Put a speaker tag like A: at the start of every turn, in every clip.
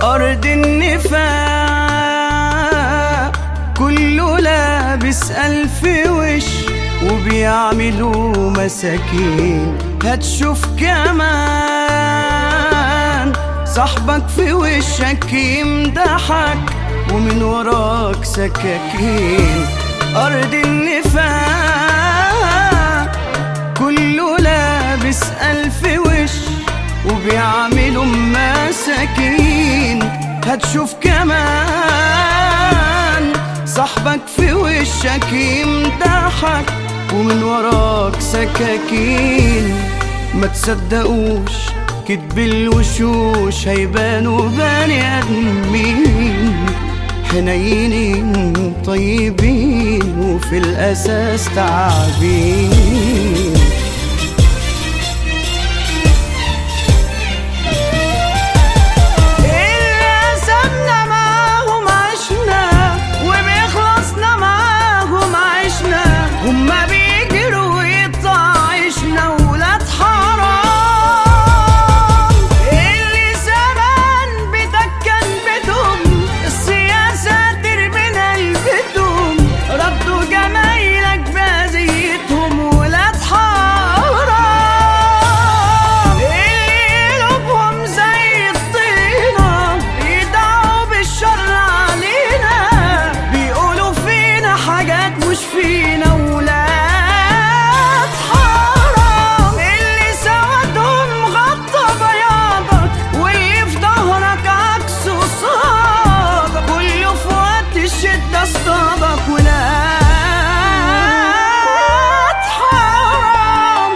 A: أرض النفاق كله لابس ألف وش وبيعملوا مساكين هتشوف كمان صاحبك في وشك يمدحك ومن وراك سكاكين أرض النفاق كله لابس ألف وش وبيعملوا مساكين هتشوف كمان صاحبك في وشك يمدحك ومن وراك سكاكين ما تصدقوش كدب الوشوش هيبانوا بني ادمين حنينين طيبين وفي الاساس تعبين اللي قسمنا معاهم عشنا وبيخلصنا معاهم عشنا هما بيجروا ويقطع عيشنا ولاد حرام اللي زمان بتكن بدهم السياسة ترمينا البدهم ردوا جمايلك بأذيتهم ولاد حرام اللي قلوبهم زي الطينة يدعوا بالشر علينا بيقولوا فينا حاجات مش فينا ولاد حرام اللي سوادهم غطى بياضك واللي في ظهرك عكسه صادك كله في وقت الشدة اصطادك ولاد حرام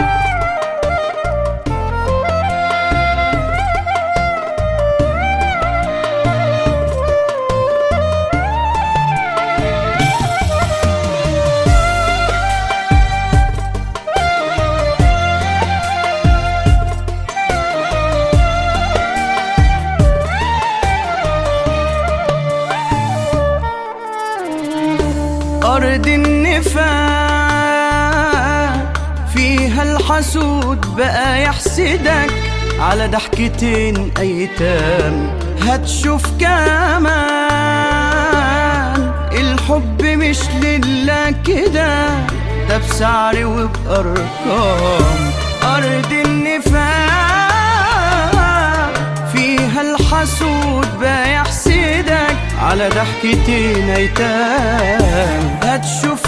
A: أرض النفاق فيها الحسود بقى يحسدك على ضحكتين أيتام هتشوف كمان الحب مش لله كده ده بسعر وبأرقام أرض النفاق فيها الحسود بقى يحسدك على ضحكتين ايتام هتشوف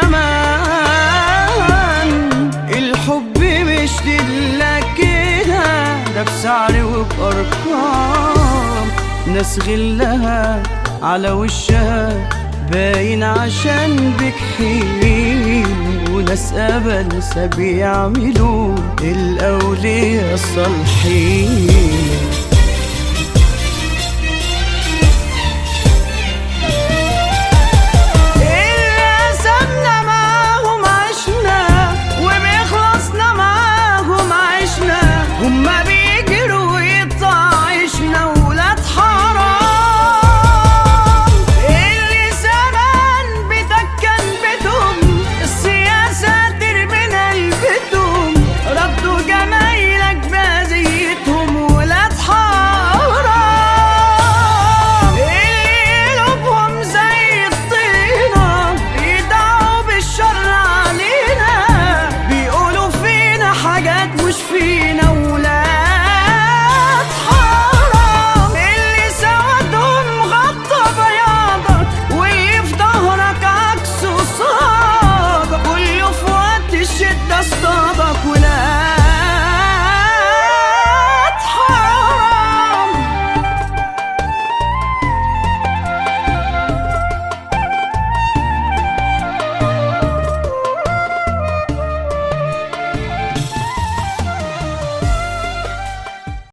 A: كمان الحب مش لله كده ده بسعر وبأرقام ناس غلها على وشها باين عشان بجحيم وناس أبلسة بيعملوا الأولياء الصالحين